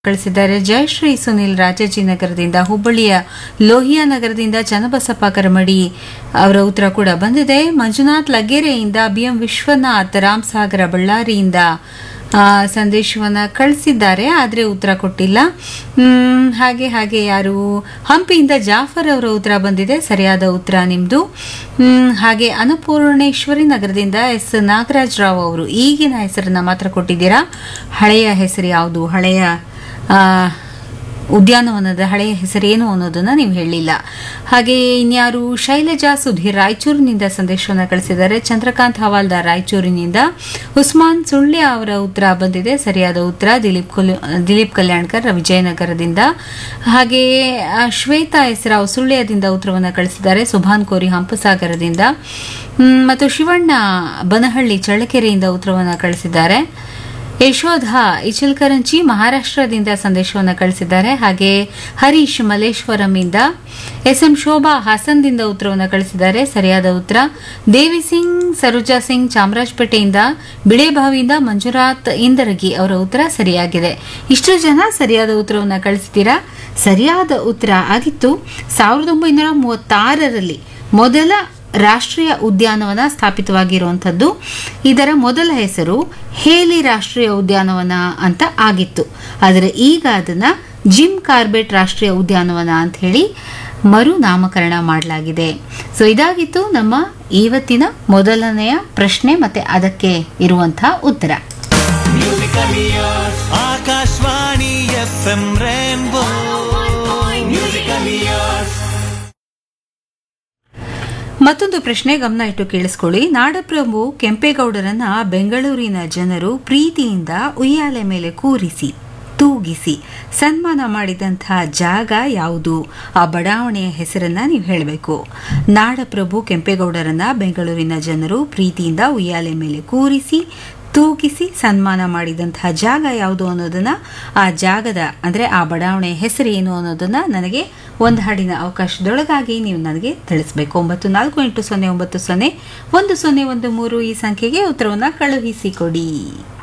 ಕಳಿಸಿದ್ದಾರೆ ಜಯಶ್ರೀ ಸುನಿಲ್ ರಾಜಾಜಿನಗರದಿಂದ ಹುಬ್ಬಳ್ಳಿಯ ಲೋಹಿಯಾ ನಗರದಿಂದ ಚನ್ನಬಸಪ್ಪ ಕರಮಡಿ ಅವರ ಉತ್ತರ ಕೂಡ ಬಂದಿದೆ ಮಂಜುನಾಥ್ ಲಗ್ಗೆರೆಯಿಂದ ಬಿಎಂ ವಿಶ್ವನಾಥ್ ರಾಮಸಾಗರ ಬಳ್ಳಾರಿಯಿಂದ ಆ, ಸಂದೇಶವನ್ನ ಕಳಿಸಿದ್ದಾರೆ ಆದರೆ ಉತ್ತರ ಕೊಟ್ಟಿಲ್ಲ ಮ್, ಹಾಗೆ ಹಾಗೆ ಯಾರು ಹಂಪಿಯಿಂದ ಜಾಫರ್ ಅವರ ಉತ್ತರ ಬಂದಿದೆ ಸರಿಯಾದ ಉತ್ತರ ನಿಮ್ದು ಮ್, ಹಾಗೆ ಅನ್ನಪೂರ್ಣೇಶ್ವರಿ ನಗರದಿಂದ ಎಸ್ ನಾಗರಾಜ್ ರಾವ್ ಅವರು ಈಗಿನ ಹೆಸರನ್ನ ಮಾತ್ರ ಕೊಟ್ಟಿದ್ದೀರಾ ಹಳೆಯ ಹೆಸರು ಯಾವುದು ಹಳೆಯ ಆ, ಉದ್ಯಾನವನದ ಹಳೆಯ ಹೆಸರೇನು ಅನ್ನೋದನ್ನ ನೀವು ಹೇಳಿಲ್ಲ ಹಾಗೆ ಇನ್ಯಾರು ಶೈಲಜಾ ಸುಧೀರ್ ರಾಯಚೂರಿನಿಂದ ಸಂದೇಶವನ್ನು ಕಳಿಸಿದ್ದಾರೆ ಚಂದ್ರಕಾಂತ್ ಹವಾಲ್ದಾರ್ ರಾಯಚೂರಿನಿಂದ ಉಸ್ಮಾನ್ ಸುಳ್ಯ ಅವರ ಉತ್ತರ ಬಂದಿದೆ ಸರಿಯಾದ ಉತ್ತರ ದಿಲೀಪ್ ಕುಲ್ ದಿಲೀಪ್ ಕಲ್ಯಾಣ್ಕರ್ ವಿಜಯನಗರದಿಂದ ಹಾಗೆಯೇ ಆ, ಶ್ವೇತಾ ಹೆಸರಾವ್ ಸುಳ್ಯದಿಂದ ಉತ್ತರವನ್ನು ಕಳಿಸಿದ್ದಾರೆ ಸುಭಾನ್ ಕೋರಿ ಹಂಪಸಾಗರದಿಂದ ಮ್, ಮತ್ತು ಶಿವಣ್ಣ ಬನಹಳ್ಳಿ ಚಳ್ಳಕೆರೆಯಿಂದ ಉತ್ತರವನ್ನು ಕಳಿಸಿದ್ದಾರೆ ಯಶೋಧ ಇಚಲ್ಕರಂಚಿ ಮಹಾರಾಷ್ಟ್ರದಿಂದ ಸಂದೇಶವನ್ನು ಕಳಿಸಿದ್ದಾರೆ ಹಾಗೆ ಹರೀಶ್ ಮಲೇಶ್ವರಂಯಿಂದ ಎಸ್ ಎಂ ಶೋಭಾ ಹಾಸನ್ದಿಂದ ಉತ್ತರವನ್ನು ಕಳಿಸಿದ್ದಾರೆ ಸರಿಯಾದ ಉತ್ತರ ದೇವಿ ಸಿಂಗ್ ಸರೋಜಾ ಸಿಂಗ್ ಚಾಮರಾಜಪೇಟೆಯಿಂದ ಬಿಳೆಬಾವಿಯಿಂದ ಮಂಜುನಾಥ್ ಇಂದರಗಿ ಅವರ ಉತ್ತರ ಸರಿಯಾಗಿದೆ ಇಷ್ಟು ಜನ ಸರಿಯಾದ ಉತ್ತರವನ್ನು ಕಳಿಸಿದ್ದೀರಾ ಸರಿಯಾದ ಉತ್ತರ ಆಗಿತ್ತು ಸಾವಿರದ ಒಂಬೈನೂರ ಮೂವತ್ತಾರರಲ್ಲಿ ಮೊದಲ ರಾಷ್ಟ್ರೀಯ ಉದ್ಯಾನವನ ಸ್ಥಾಪಿತವಾಗಿರುವಂಥದ್ದು ಇದರ ಮೊದಲ ಹೆಸರು ಹೇಲಿ ರಾಷ್ಟ್ರೀಯ ಉದ್ಯಾನವನ ಅಂತ ಆಗಿತ್ತು ಆದರೆ ಈಗ ಅದನ್ನ ಜಿಮ್ ಕಾರ್ಬೆಟ್ ರಾಷ್ಟ್ರೀಯ ಉದ್ಯಾನವನ ಅಂತ ಹೇಳಿ ಮರು ನಾಮಕರಣ ಮಾಡಲಾಗಿದೆ ಸೊ ಇದಾಗಿತ್ತು ನಮ್ಮ ಇವತ್ತಿನ ಮೊದಲನೆಯ ಪ್ರಶ್ನೆ ಮತ್ತೆ ಅದಕ್ಕೆ ಇರುವಂತಹ ಉತ್ತರ Akashvani F M Rainbow musical years ಮತ್ತೊಂದು ಪ್ರಶ್ನೆ ಗಮನ ಇಟ್ಟು ಕೇಳಿಸ್ಕೊಳ್ಳಿ ನಾಡಪ್ರಭು ಕೆಂಪೇಗೌಡರನ್ನ ಬೆಂಗಳೂರಿನ ಜನರು ಪ್ರೀತಿಯಿಂದ ಉಯ್ಯಾಲೆ ಮೇಲೆ ಕೂರಿಸಿ ತೂಗಿಸಿ ಸನ್ಮಾನ ಮಾಡಿದಂತಹ ಜಾಗ ಯಾವುದು ಆ ಬಡಾವಣೆಯ ಹೆಸರನ್ನ ನೀವು ಹೇಳಬೇಕು ನಾಡಪ್ರಭು ಕೆಂಪೇಗೌಡರನ್ನ ಬೆಂಗಳೂರಿನ ಜನರು ಪ್ರೀತಿಯಿಂದ ಉಯ್ಯಾಲೆ ಮೇಲೆ ಕೂರಿಸಿ ತೂಗಿಸಿ ಸನ್ಮಾನ ಮಾಡಿದಂತಹ ಜಾಗ ಯಾವುದು ಅನ್ನೋದನ್ನ ಆ ಜಾಗದ ಅಂದ್ರೆ ಆ ಬಡಾವಣೆಯ ಹೆಸರು ಏನು ಅನ್ನೋದನ್ನ ನನಗೆ ಒಂದು ಹಾಡಿನ ಅವಕಾಶದೊಳಗಾಗಿ ನೀವು ನನಗೆ ತಿಳಿಸ್ಬೇಕು ಒಂಬತ್ತು ನಾಲ್ಕು ಎಂಟು ಸೊನ್ನೆ ಒಂಬತ್ತು ಸೊನ್ನೆ ಒಂದು ಸೊನ್ನೆ ಒಂದು ಮೂರು ಈ ಸಂಖ್ಯೆಗೆ ಉತ್ತರವನ್ನು ಕಳುಹಿಸಿಕೊಡಿ